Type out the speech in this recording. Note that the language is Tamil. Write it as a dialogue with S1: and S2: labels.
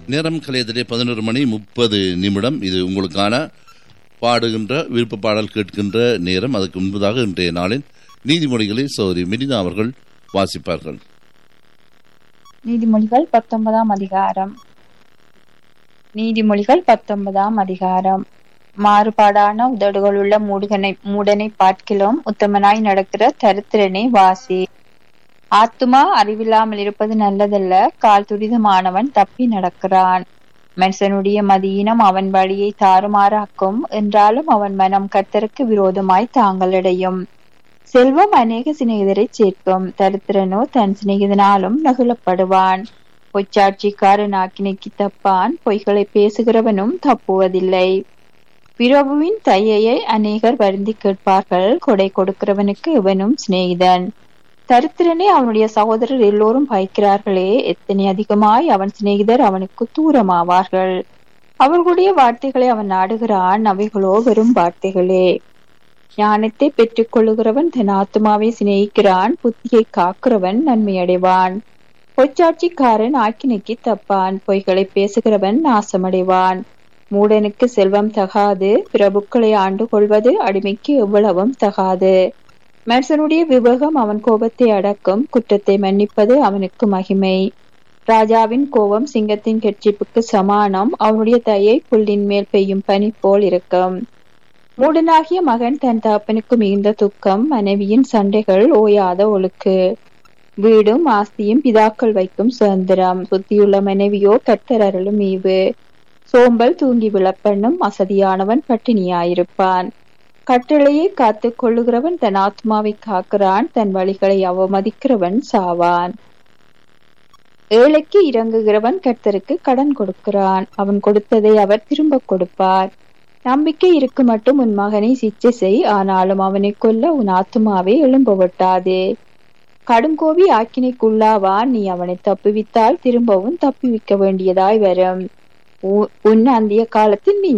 S1: நேரம் கலையத்திலே பதினோரு மணி முப்பது நிமிடம் இது உங்களுக்கான பாடுகின்ற விருப்ப பாடல் கேட்கின்ற நேரம் அதுக்கு முன்பதாக இன்றைய நாளின் நீதிமொழிகளை சௌரி மினிதா அவர்கள் வாசிப்பார்கள்
S2: நீதிமொழிகள் பத்தொன்பதாம் அதிகாரம் நீதிமொழிகள் பத்தொன்பதாம் அதிகாரம் மாறுபாடான உதடுகளுள்ள மூடுகனை மூடனை பார்க்கிலும் உத்தமனாய் நடக்கிற தரித்திரனை வாசி ஆத்துமா அறிவில்லாமல் இருப்பது நல்லதல்ல கால் துரிதமானவன் தப்பி நடக்கிறான் மனுஷனுடைய மதியினம் அவன் வழியை தாறுமாறாக்கும் என்றாலும் அவன் மனம் கர்த்தருக்கு விரோதமாய் தாங்களடையும் செல்வம் அநேக சிநேகிதரை சேர்க்கும் தரித்திரனோ தன் சிநேகிதனாலும் நகுலப்படுவான் பொச்சாட்சிக்காரன் ஆக்கினைக்கு தப்பான் பொய்களை பேசுகிறவனும் தப்புவதில்லை பிரபுவின் தையையை அநேகர் வருந்தி கேட்பார்கள் கொடை கொடுக்கிறவனுக்கு இவனும் சிநேகிதன் தரித்திரனே அவனுடைய சகோதரர் எல்லோரும் பயக்கிறார்களே எத்தனை அதிகமாய் அவன் சிநேகிதர் அவனுக்கு தூரமாவார்கள் அவர்களுடைய வார்த்தைகளை அவன் நாடுகிறான் அவைகளோ வெறும் வார்த்தைகளே ஞானத்தை பெற்றுக் கொள்ளுகிறவன் தன் ஆத்மாவை சிநேகிக்கிறான் புத்தியை காக்கிறவன் நன்மை அடைவான் பொச்சாட்சிக்காரன் ஆக்கினைக்கு தப்பான் பொய்களை பேசுகிறவன் நாசமடைவான் மூடனுக்கு செல்வம் தகாது பிரபுக்களை ஆண்டு கொள்வது அடிமைக்கு எவ்வளவும் தகாது மனுஷனுடைய விவேகம் அவன் கோபத்தை அடக்கும் குற்றத்தை மன்னிப்பது அவனுக்கு மகிமை ராஜாவின் கோபம் சிங்கத்தின் கெட்சிப்புக்கு சமானம் அவனுடைய தயை புல்லின் மேல் பெய்யும் பனி போல் இருக்கும் மூடனாகிய மகன் தன் தகப்பனுக்கு மிகுந்த துக்கம் மனைவியின் சண்டைகள் ஓயாத ஒழுக்கு வீடும் ஆஸ்தியும் பிதாக்கள் வைக்கும் சுதந்திரம் புத்தியுள்ள மனைவியோ கர்த்தர் அருளும் ஈவு சோம்பல் தூங்கி விழப்பண்ணும் அசதியானவன் பட்டினியாயிருப்பான் கட்டளையை காத்துக் கொள்ளுகிறவன் தன் ஆத்மாவை காக்கிறான் தன் வழிகளை அவமதிக்கிறவன் சாவான் ஏழைக்கு இறங்குகிறவன் கர்த்தருக்கு கடன் கொடுக்கிறான் அவன் கொடுத்ததை அவர் திரும்ப கொடுப்பார் நம்பிக்கை இருக்கு மட்டும் உன் மகனை சிச்சை செய் ஆனாலும் அவனை கொல்ல உன் ஆத்மாவை எழும்ப விட்டாதே கடுங்கோவி ஆக்கினைக்குள்ளாவான் நீ அவனை தப்புவித்தால் திரும்பவும் தப்புவிக்க வேண்டியதாய் வரும் உன் அந்திய காலத்தில் நீ